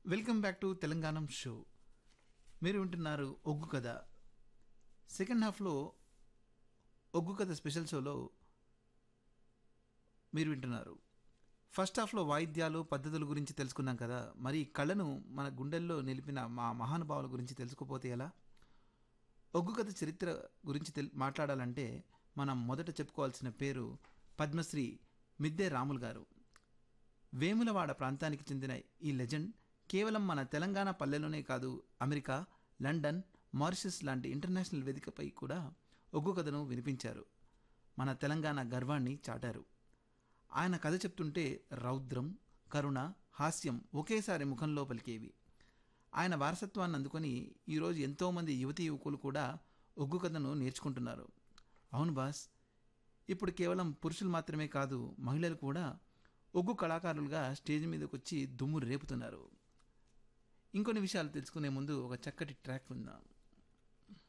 welcome back to Telanganam show మీరు వింటున్నారు ఒగ్గు కథ సెకండ్ హాఫ్లో ఒగ్గు కథ స్పెషల్ షోలో మీరు వింటున్నారు ఫస్ట్ హాఫ్లో వాయిద్యాలు పద్ధతుల గురించి తెలుసుకున్నాం కదా మరి ఈ కళను మన గుండెల్లో నిలిపిన మా మహానుభావుల గురించి తెలుసుకోపోతే ఎలా ఒగ్గు కథ చరిత్ర గురించి తెల్ మాట్లాడాలంటే మనం మొదట చెప్పుకోవాల్సిన పేరు పద్మశ్రీ మిద్దె రాములు గారు వేములవాడ ప్రాంతానికి చెందిన ఈ లెజెండ్ కేవలం మన తెలంగాణ పల్లెలోనే కాదు అమెరికా లండన్ మారిషస్ లాంటి ఇంటర్నేషనల్ వేదికపై కూడా ఒగ్గు కథను వినిపించారు మన తెలంగాణ గర్వాన్ని చాటారు ఆయన కథ చెప్తుంటే రౌద్రం కరుణ హాస్యం ఒకేసారి ముఖంలో పలికేవి ఆయన వారసత్వాన్ని అందుకొని ఈరోజు ఎంతోమంది యువతి యువకులు కూడా ఒగ్గు కథను నేర్చుకుంటున్నారు అవును బాస్ ఇప్పుడు కేవలం పురుషులు మాత్రమే కాదు మహిళలు కూడా ఒగ్గు కళాకారులుగా స్టేజ్ మీదకి వచ్చి దుమ్ము రేపుతున్నారు ఇంకొన్ని విషయాలు తెలుసుకునే ముందు ఒక చక్కటి ట్రాక్ ఉందాం